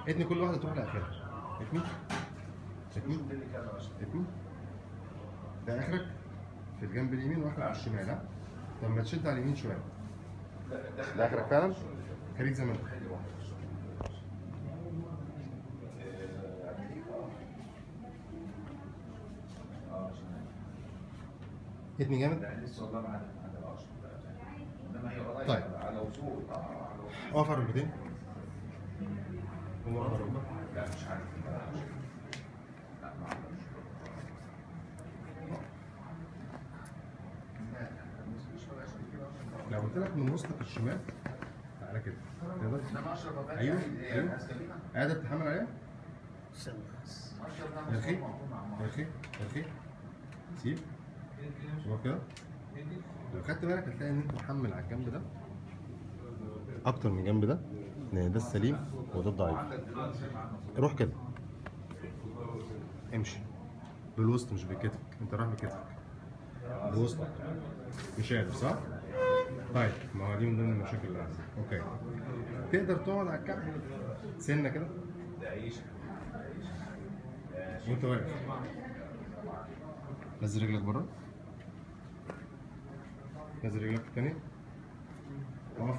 اتني كل واحده تروح لاخرها اتني اتني اتني ده اخرك في الجنب اليمين واخرك على الشمال ها طب ما تشد على اليمين شويه ده اخرك فعلا خليك زي ما انت اتني جامد لسه والله ما عاد عاد العشر انما هي قضايا طيب. على وصول اه على وصول اقف على ركبتين قوم اقف على ركبه لا مش عارف لا ما اعرفش لو قلت لك من وسطك الشمال تعالى كده تقدر انما اشرف أباني أيوه، قاعد- أيوه. قاعد سليمة. قادر تتحمل عليها؟ استنى بس أشرف ده يا مش اخي موضوع مع يا بعض. اخي يا اخي سيب شوف كده لو خدت بالك هتلاقي ان انت محمل على الجنب ده اكتر من الجنب ده لان ده السليم وده الضعيف روح كده امشي بالوسط مش بكتفك انت رايح بكتفك بوسطك مش قادر صح؟ طيب ما هو دي من ضمن المشاكل اللي عندك اوكي تقدر تقعد على الكعب سنه كده وانت واقف نزل رجلك بره نزل رجلك التانية اقف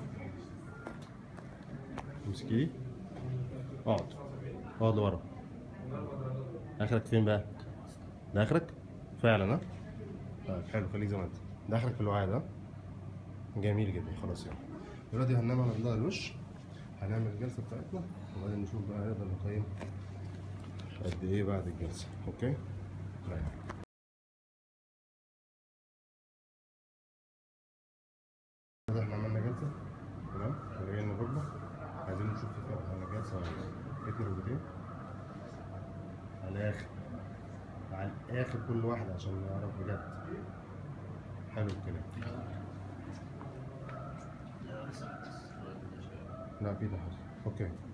امسكيه اقعد اقعد لورا اخرك فين بقى؟ ده اخرك؟ فعلا ها؟ طيب حلو خليك زي ما انت ده اخرك في الوعي ده جميل جدا خلاص يلا دلوقتي هننام على ظهر الوش هنعمل الجلسه بتاعتنا وبعدين نشوف بقى نقدر نقيم قد ايه بعد الجلسه اوكي؟ طيب كده احنا عملنا جلسه تمام ورجعنا الركبه عايزين نشوف في فرق على جلسه ولا لا اتني ركبتين على الاخر على الاخر كل واحده عشان نعرف بجد حلو الكلام لا في تحسن اوكي